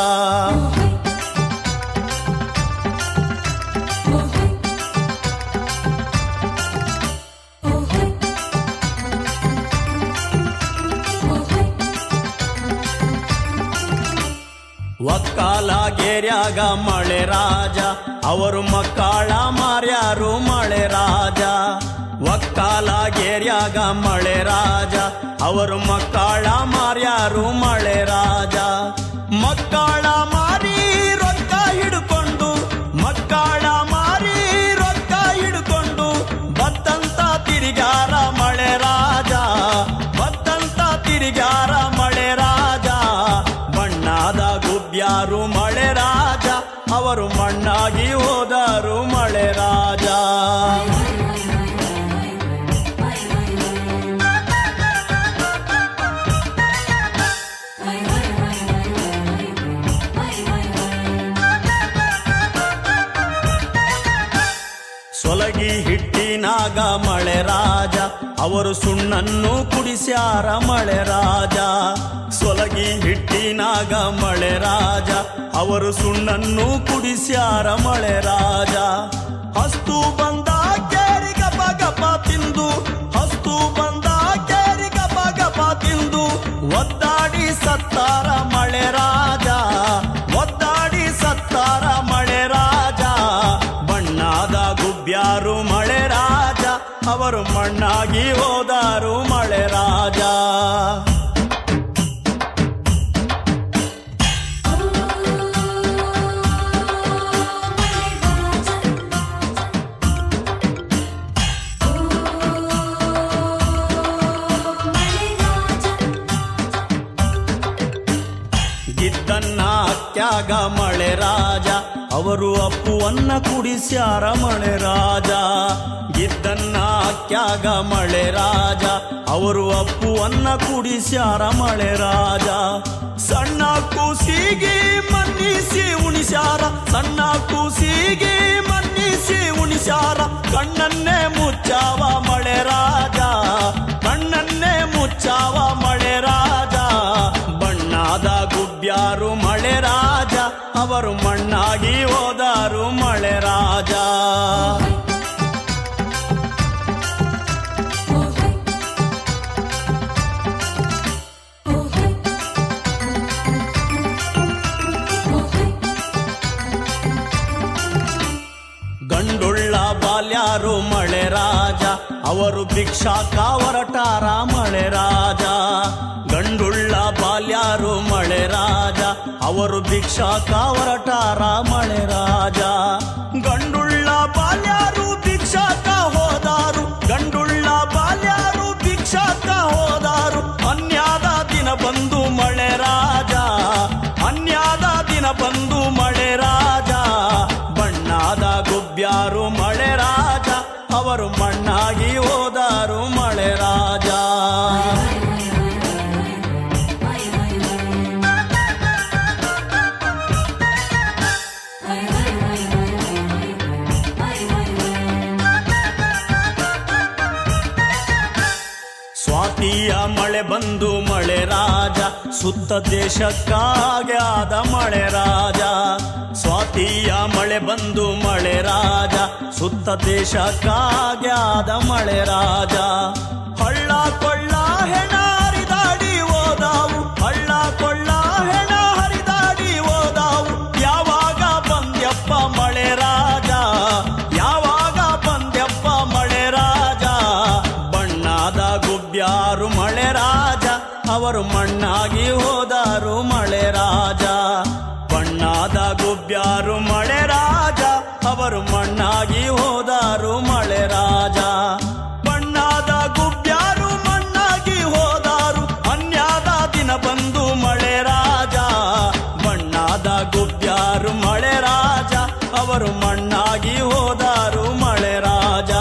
ಒಕ್ಕಾಲ ಗೆರ್ಯಾಗ ಮಳೆ ರಾಜ ಅವರು ಮಕ್ಕಳ ಮಾರ್ಯಾರು ಮಳೆ ರಾಜ ಒಕ್ಕಾಲ ಗೆರ್ಯಾಗ ಮಳೆ ರಾಜ ಅವರು ಮಕ್ಕಳ ಮಾರ್ಯಾರು ಮಳೆ ರಾಜ ಮಕ್ಕಳ ಮಾರಿ ರೊಕ್ಕ ಹಿಡ್ಕೊಂಡು ಮಕ್ಕಳ ಮಾರಿ ರೊಕ್ಕ ಹಿಡ್ಕೊಂಡು ಬತ್ತಂತ ತಿರುಗಾರ ಮಳೆ ರಾಜ ಬತ್ತಂತ ತಿರುಗಾರ ಮಳೆ ರಾಜ ಬಣ್ಣಾದ ಗುಬ್ಬ್ಯಾರು ಮಳೆ ರಾಜ ಅವರು ಮಣ್ಣಾಗಿ ಹೋದರು ಮಳೆ ರಾಜ ಸೊಲಗಿ ಹಿಟ್ಟಿನಾಗ ಮಳೆ ರಾಜ ಅವರು ಸುಣ್ಣನ್ನು ಕುಡಿಸ್ಯಾರ ಮಳೆ ರಾಜ ಸೊಲಗಿ ಹಿಟ್ಟಿನಾಗ ಮಳೆ ರಾಜ ಅವರು ಸುಣ್ಣನ್ನು ಕುಡಿಸ್ಯಾರ ಮಳೆ ರಾಜ ಹಸ್ತು ಬಂದ ಕೇರಿ ಗಪ ಗಪ ತಿಂದು ಹಸ್ತು ಬಂದ ಕೇರಿ ಗಪ ಗಪ ತಿಂದು ಒದ್ದಾಡಿ ಸತ್ತಾರ ಮಳೆ ರಾಜ ಒದ್ದಾಡಿ ಸತ್ತಾರ ಮಳೆ ರಾಜ ಬಣ್ಣಾದ ಗುಬ್ಬ್ಯಾರು ಮಳೆ ರಾಜ ಅವರು ಮಣ್ಣಾಗಿ ಹೋದಾರು ಮಳೆ ರಾಜ ಗಿದ್ದನ್ನ ಅತ್ಯಾಗ ಮಳೆ ರಾಜ ಅವರು ಅಪ್ಪುವನ್ನ ಕುಡಿಸ್ಯಾರ ಮಳೆ ರಾಜ ಗಿದ್ದನ್ನ ಅಕ್ಯಾಗ ಮಳೆ ರಾಜ ಅವರು ಅಪ್ಪುವನ್ನ ಕುಡಿಸ್ಯಾರ ಮಳೆ ರಾಜ ಸಣ್ಣ ಕೂಸಿಗೆ ಮನ್ನಿ ಮನ್ನಿಸಿ ಉಣಿಸ್ಯಾರ ಸಣ್ಣ ಕೂಸಿಗೆ ಮನ್ನಿಸಿ ಉಣಿಸ್ಯಾರ ಕಣ್ಣನ್ನೇ ಮುಚ್ಚಾವ ಮಳೆ ರಾಜ ಕಣ್ಣನ್ನೇ ಮುಚ್ಚಾವ ಮಳೆ ರಾಜ ಬಣ್ಣಾದ ಗುಬ್ಯಾರು ಮಳೆ ರಾಜ ಅವರು ಮಣ್ಣಾಗಿ ಹೋದಾರು ಮಳೆ ರಾಜ ಗಂಡುಳ್ಳ ಬಾಲ್ಯಾರು ಮಳೆ ರಾಜ ಅವರು ಭಿಕ್ಷಾಕ ಹೊರಟಾರ ಮಳೆ ರಾಜ ಗಂಡುಳ್ಳ ಬಾಲ್ಯಾರು ಮಳೆ ರಾಜ ಅವರು ಭಿಕ್ಷಾಕ ಹೊರಟಾರ ಮಳೆ ರಾಜ ಗಂಡುಳ್ಳ ಬಾಲ್ಯಾರು ಭಿಕ್ಷಾಕ ಹೋದಾರು ಗಂಡುಳ್ಳ ಬಾಲ್ಯಾರು ಭಿಕ್ಷಾಕ ಹೋದಾರು ಅನ್ಯಾದ ದಿನ ಬಂದು ಮಳೆ ರಾಜ ಅನ್ಯಾದ ದಿನ ಬಂದು ಮಳೆ ರಾಜ ಬಣ್ಣಾದ ಗುಬ್ಯಾರು ಮಳೆ ರಾಜ ಅವರು ಮಣ್ಣಾಗಿ ಹೋದಾರು ಮಳೆ ರಾಜ ಸ್ವಾತಿಯ ಮಳೆ ಬಂದು ಮಳೆ ರಾಜ ಸುತ್ತ ದೇಶಕ್ಕಾಗೆ ಆದ ಮಳೆ ರಾಜ ಸ್ವಾತಿಯ ಮಳೆ ಬಂದು ಮಳೆ ರಾಜ ಸುತ್ತ ದೇಶಕ್ಕಾಗೆ ಆದ ಮಳೆ ರಾಜ ಹಳ್ಳ ಕೊಳ್ಳ ಹೆಣ ಹರಿದಾಡಿ ಹೋದಾವು ಹಳ್ಳ ಕೊಳ್ಳ ಹೆಣ ಹರಿದಾಡಿ ಹೋದಾವು ಯಾವಾಗ ಬಂದ್ಯಪ್ಪ ಮಳೆ ರಾಜ ಯಾವಾಗ ಬಂದ್ಯಪ್ಪ ಮಳೆ ರಾಜ ಬಣ್ಣಾದ ಗುಬ್ಯಾರು ಮಳೆ ರಾಜ ಅವರು ಮಣ್ಣಾಗಿ ಹೋದಾರು ಮಳೆ ರಾಜ ಬಣ್ಣಾದ ಗುಬ್ಯಾರು ಮಳೆ ರಾಜ ಅವರು ಮಣ್ಣಾಗಿ ಹೋದಾರು ಮಳೆ ರಾಜ ಬಣ್ಣಾದ ಗುಬ್ಯಾರು ಮಣ್ಣಾಗಿ ಹೋದಾರು ಅನ್ಯಾದ ದಿನ ಬಂದು ಮಳೆ ರಾಜ ಬಣ್ಣಾದ ಗುಬ್ಯಾರು ಮಳೆ ರಾಜ ಅವರು ಮಣ್ಣಾಗಿ ಹೋದಾರು ಮಳೆ ರಾಜ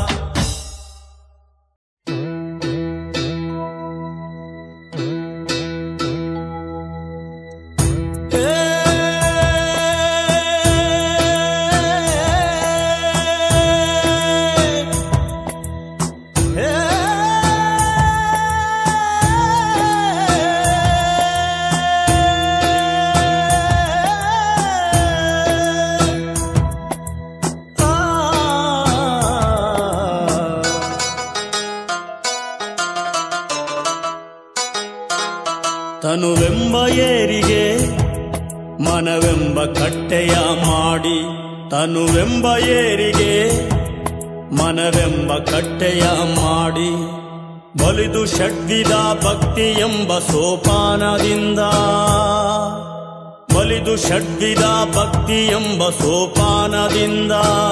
ತನುವೆಂಬ ಏರಿಗೆ ಮನವೆಂಬ ಕಟ್ಟೆಯ ಮಾಡಿ ತನುವೆಂಬ ಏರಿಗೆ ಮನವೆಂಬ ಕಟ್ಟೆಯ ಮಾಡಿ ಬಲಿದು ಷಡ್ವಿದ ಭಕ್ತಿ ಎಂಬ ಸೋಪಾನದಿಂದ ಬಲಿದು ಷಡ್ವಿದ ಭಕ್ತಿ ಎಂಬ ಸೋಪಾನದಿಂದ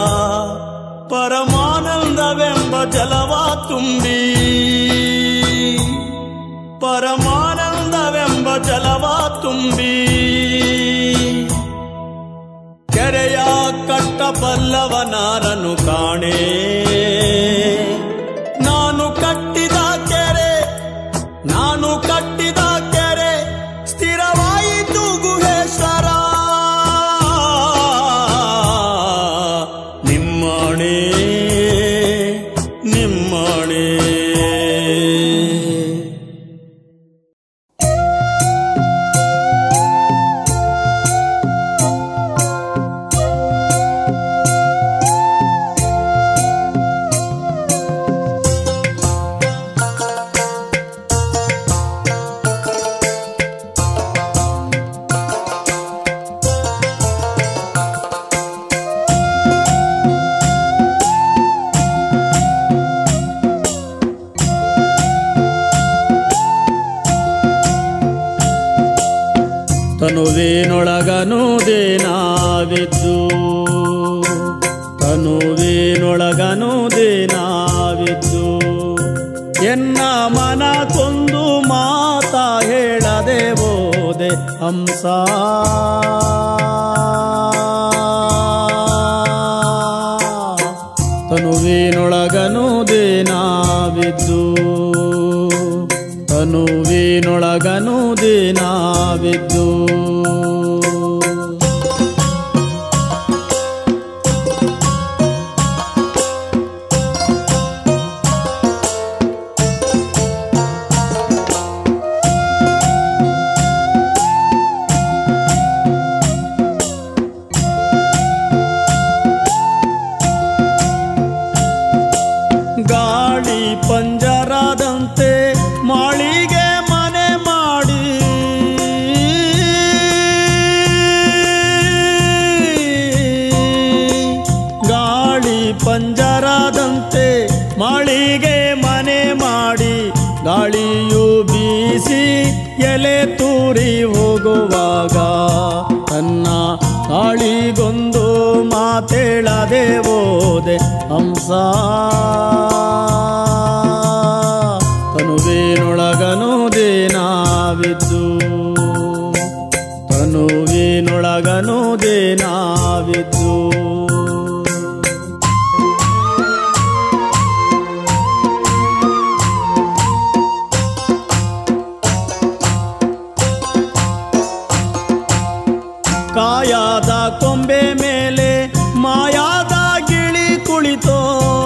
ಪರಮಾನಂದವೆಂಬ ಜಲವ ತುಂಬಿ ಪರಮಾನಂದವೆಂಬ ಜಲವ ತುಂಬಿ ಕೆರೆಯ ಕಟ್ಟಬಲ್ಲವನಾರನು ಕಾಣೆ ನಾನು ಕಟ್ಟಿದ ಕೆರೆ ನಾನು ಕಟ್ಟಿದ ಕೆರೆ ಸ್ಥಿರವಾಯಿತು ಗುಹೇಶ್ವರ ನಿಮ್ಮಣೆ ನಿಮ್ಮಣೆ ತನುವೇನೊಳಗನುದೇನಾವಿದ್ದು ತನುವೇನೊಳಗನುದೇನಾವಿದ್ದು ಎನ್ನ ಮನ ಕೊಂದು ಮಾತ ಹೇಳದೆ ಬೋದೆ ಹಂಸ ತನುವೇನೊಳಗನುದೇನಾವಿದ್ದು ತನುವೇನೊಳಗನುದೇನಾವಿದ್ದು ಎಲೆ ತೂರಿ ಹೋಗುವಾಗ ತನ್ನ ತಾಳಿಗೊಂದು ಮಾತೇಳದೆ ಓದೆ ಹಂಸ ತನುವಿನೊಳಗನು ದೇನಾವಿದ್ದು ತನುವಿನೊಳಗನು ದೇನಾವಿದ್ದು ಕಾಯಾದ ಕೊಂಬೆ ಮೇಲೆ ಮಾಯಾದ ಗಿಳಿ ಕುಳಿತೋ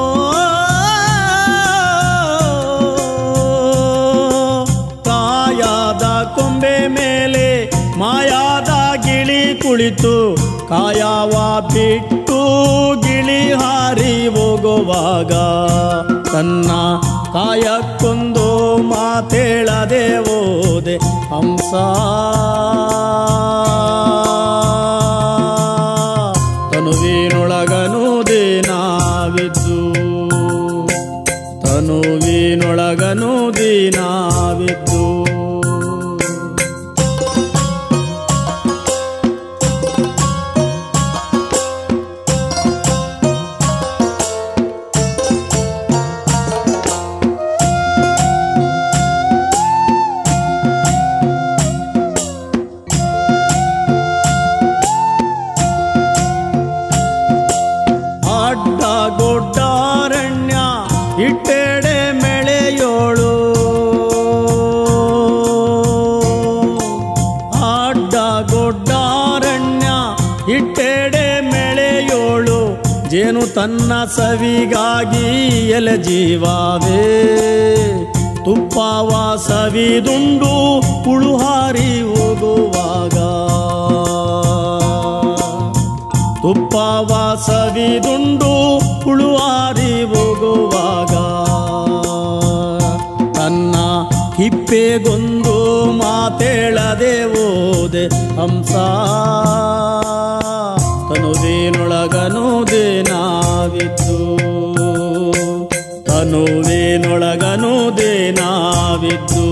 ಕಾಯಾದ ಕೊಂಬೆ ಮೇಲೆ ಮಾಯಾದ ಗಿಳಿ ಕುಳಿತು ಕಾಯವ ಬಿಟ್ಟು ಗಿಳಿ ಹಾರಿ ಹೋಗುವಾಗ ತನ್ನ ಕಾಯಕ್ಕೊಂದು ಮಾತೇಳದೆ ಓದೆ ಹಂಸ ತನುವಿನೊಳಗನು ದಿನಾವಿದ್ದು ತನುವಿನೊಳಗನು ದಿನಾವಿದ್ದು ಅಡ್ಡ ಗೊಡ್ಡಾರಣ್ಯ ಇಟ್ಟೆಡೆ ಮೆಳೆಯೋಳು ಅಡ್ಡ ಗೊಡ್ಡಾರಣ್ಯ ಇಟ್ಟೆಡೆ ಮೆಳೆಯೋಳು ಜೇನು ತನ್ನ ಸವಿಗಾಗಿ ಎಲೆ ಜೀವಾವೇ ತುಪ್ಪವ ಸವಿದುಂಡು ಉಳುಹಾರಿ ಹೋಗುವಾಗ ತುಪ್ಪವ ಸವಿದುಂಡು ಉಳುವಾರಿ ಹೋಗುವಾಗ ತನ್ನ ಹಿಪ್ಪೆಗೊಂದು ಮಾತೇಳದೆ ಓದೆ ಹಂಸ ತನುವಿನೊಳಗನು ದೇನಾವಿದ್ದು ತನುವಿನೊಳಗನು ದೇನಾವಿದ್ದು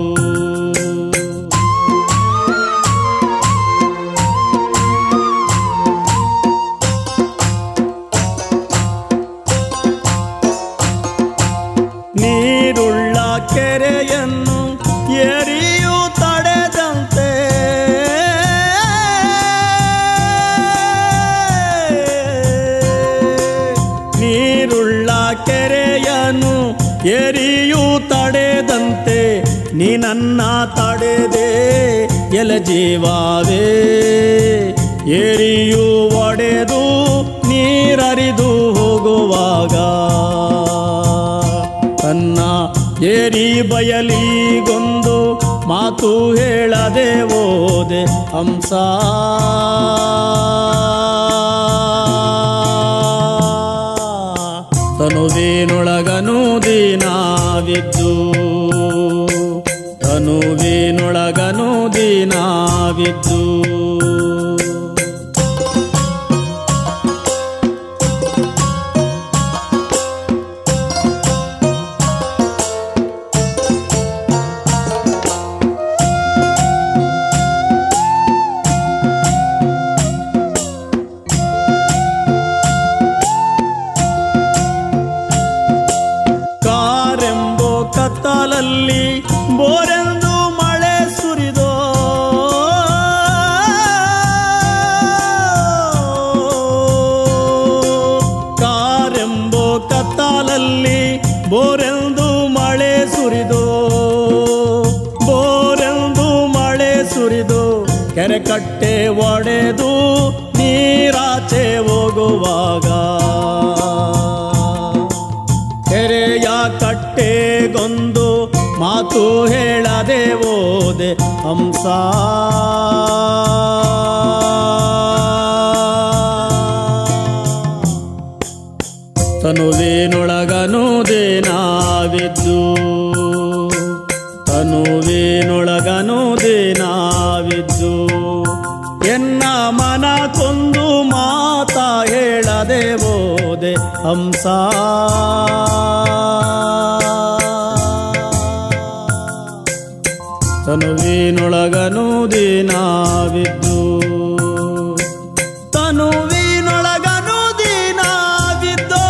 ನೀರುಳ್ಳ ಕೆರೆಯನ್ನು ಎರಿಯು ತಡೆದಂತೆ ನೀರುಳ್ಳ ಕೆರೆಯನ್ನು ಎರಿಯು ತಡೆದಂತೆ ನೀ ನನ್ನ ತಡೆದೆ ಎಲ ಜೀವಾವೇ ಏರಿಯು ಒಡೆದು ನೀರರಿದು ಹೋಗುವಾಗ ತನ್ನ ಏರಿ ಬಯಲಿಗೊಂದು ಮಾತು ಹೇಳದೆ ಓದೆ ಹಂಸ ತನುವಿನೊಳಗನು ದಿನಾವಿದ್ದು ತನುವಿನೊಳಗನು ದಿನಾವಿದ್ದು ಕಾರೆಂಬೋ ಕತ್ತಲಲ್ಲಿ ಬೋರೆಂದು ಮಳೆ ಸುರಿದೋ ಕಾರೆಂಬೋ ಕತ್ತಲಲ್ಲಿ ಬೋರೆಂದು ಮಳೆ ಸುರಿದೋ ಬೋರೆಂದು ಮಳೆ ಸುರಿದು ಕೆರೆ ಕಟ್ಟೆ ಒಡೆದು ನೀರಾಚೆ ಹೋಗುವಾಗ ಕೆರೆಯ ಕಟ್ಟೆಗೊಂದು ಮಾತು ಹೇಳದೆ ಓದೆ ಹಂಸ ತನುವಿನೊಳಗನು ದೇನಾವಿದ್ದು ತನುವಿನೊಳಗನು ದೇನಾವಿದ್ದು ಎನ್ನ ಮನ ಕೊಂದು ಮಾತ ಹೇಳದೆ ಓದೆ ಹಂಸ ತನುವಿನೊಳಗನು ದಿನಾವಿದ್ದು ತನುವಿನೊಳಗನು ದಿನಾವಿದ್ದು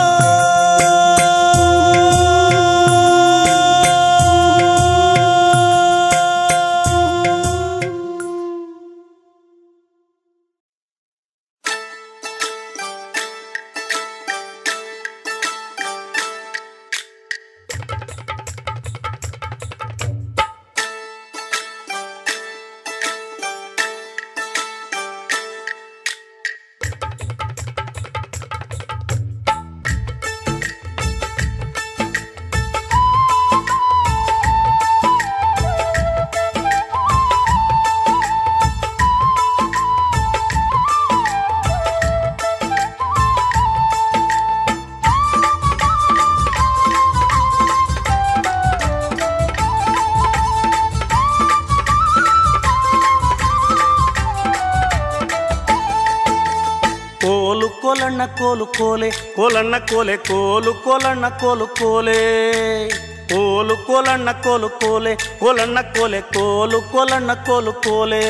ಕೋಲು ಕೋಲಣ್ಣ ಕೋಲು ಕೋಲೆ ಕೋಲಣ್ಣ ಕೋಲೆ ಕೋಲು ಕೋಲಣ್ಣ ಕೋಲು ಕೋಲೆ ಕೋಲು ಕೋಲಣ್ಣ ಕೋಲು ಕೋಲೆ ಕೋಲಣ್ಣ ಕೋಲೆ ಕೋಲು ಕೋಲಣ್ಣ ಕೋಲು ಕೋಲೆ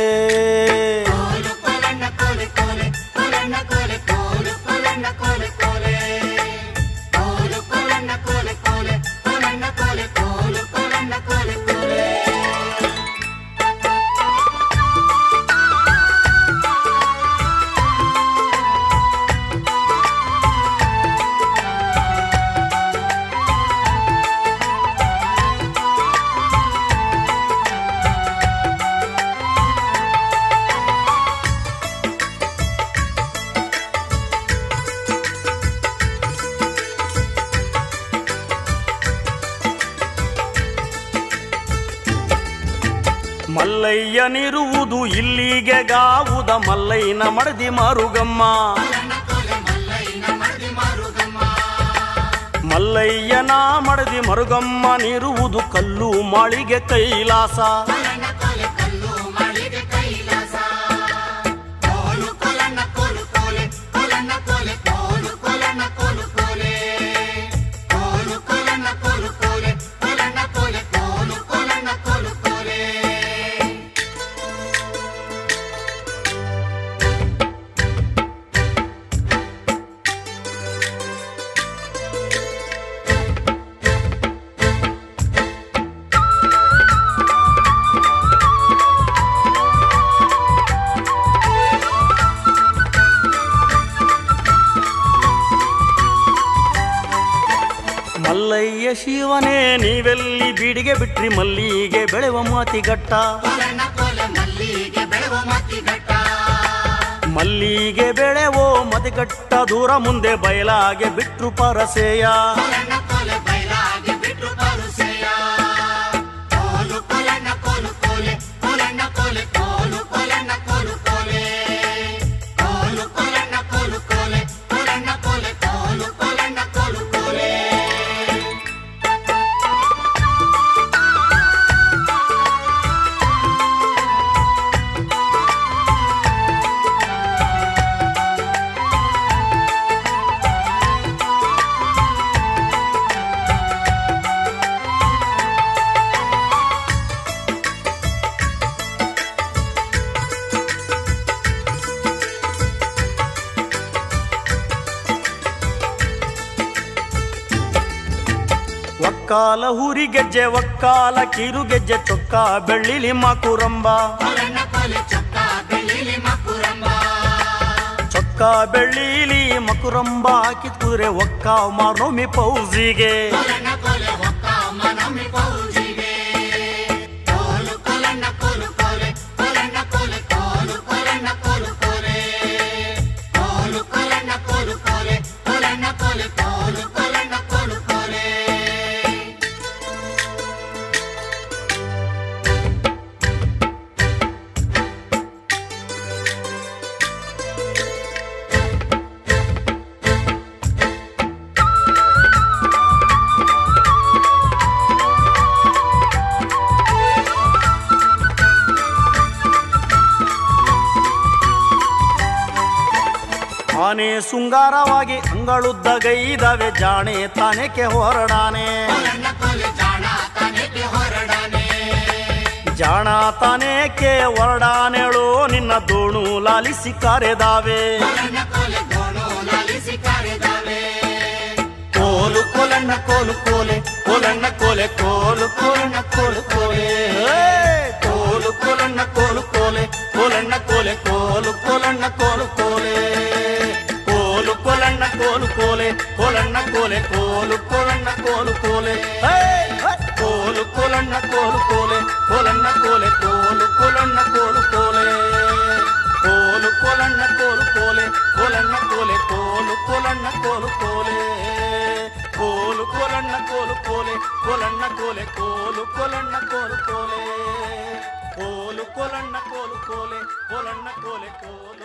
ಮಲ್ಲಯ್ಯನಿರುವುದು ಇಲ್ಲಿಗೆ ಗಾವುದ ಮಲ್ಲಯ್ಯನ ಮಡದಿ ಮಾರುಗಮ್ಮ ಮಲ್ಲಯ್ಯನ ಮಡದಿ ಮರುಗಮ್ಮನಿರುವುದು ಕಲ್ಲು ಮಾಳಿಗೆ ಕೈಲಾಸ ಮಲ್ಲಯ್ಯ ಶಿವನೇ ನೀವೆಲ್ಲಿ ಬೀಡಿಗೆ ಬಿಟ್ರಿ ಮಲ್ಲಿಗೆ ಬೆಳೆವ ಮಾತಿಗಟ್ಟ ಮಲ್ಲಿಗೆ ಬೆಳೆವೋ ಮತಿಗಟ್ಟ ದೂರ ಮುಂದೆ ಬಯಲಾಗೆ ಬಿಟ್ರು ಪರಸೆಯ ಒಕ್ಕಾಲ ಹುರಿ ಗೆಜ್ಜೆ ಒಕ್ಕಾಲ ಕಿರು ಗೆಜ್ಜೆ ಚೊಕ್ಕ ಬೆಳ್ಳಿಲಿ ಮಾಕುರಂಬ ಚೊಕ್ಕ ಬೆಳ್ಳಿಲಿ ಮಕುರಂಬ ಕಿತ್ತೂರೆ ಒಕ್ಕ ಮಾರ್ನೋಮಿ ಪೌಜಿಗೆ ಆನೆ ಸುಂಗಾರವಾಗಿ ಅಂಗಳುದ್ದ ಗೈದವೆ ಜಾಣೆ ತಾನೇಕೆ ಹೊರಡಾನೆ ಜಾಣ ತಾನೇಕೆ ಹೊರಡಾನೇಳೋ ನಿನ್ನ ದೋಣು ಲಾಲಿಸಿ ಕರೆದಾವೆ ಕೋಲು ಕೋಲಣ್ಣ ಕೋಲು ಕೋಲೆ ಕೋಲಣ್ಣ ಕೋಲೆ ಕೋಲು ಕೋಲಣ್ಣ ಕೋಲು ಕೋಲೆ ಹೇ! ಕೋಲು ಕೋಲಣ್ಣ ಕೋಲು ಕೋಲೆ ಕೋಲಣ್ಣ ಕೋಲೆ ಕೋಲು ಕೋಲಣ್ಣ ಕೋಲು ಕೋಲೆ ಕೋಲು ಕೋಲಣ್ಣ ಕೋಲು ಕೋಲೆ ಕೋಲಣ್ಣ ಕೋಲೆ ಕೋಲು ಕೋಲಣ್ಣ ಕೋಲು ಕೋಲೆ ಹೇ! ಹೇ! ಕೋಲು ಕೋಲಣ್ಣ ಕೋಲು ಕೋಲೆ ಕೋಲಣ್ಣ ಕೋಲೆ ಕೋಲು ಕೋಲಣ್ಣ ಕೋಲು ಕೋಲೆ ಕೋಲು ಕೋಲಣ್ಣ ಕೋಲು ಕೋಲೆ ಕೋಲಣ್ಣ ಕೋಲೆ ಕೋಲು ಕೋಲಣ್ಣ ಕೋಲು ಕೋಲೆ ಕೋಲು ಕೋಲಣ್ಣ ಕೋಲು ಕೋಲೆ ಕೋಲಣ್ಣ ಕೋಲೆ ಕೋಲು ಕೋಲಣ್ಣ ಕೋಲು ಕೋಲೆ ಕೋಲು ಕೋಲಣ್ಣ ಕೋಲು ಕೋಲೆ ಕೋಲಣ್ಣ ಕೋಲೆ ಕೋಲು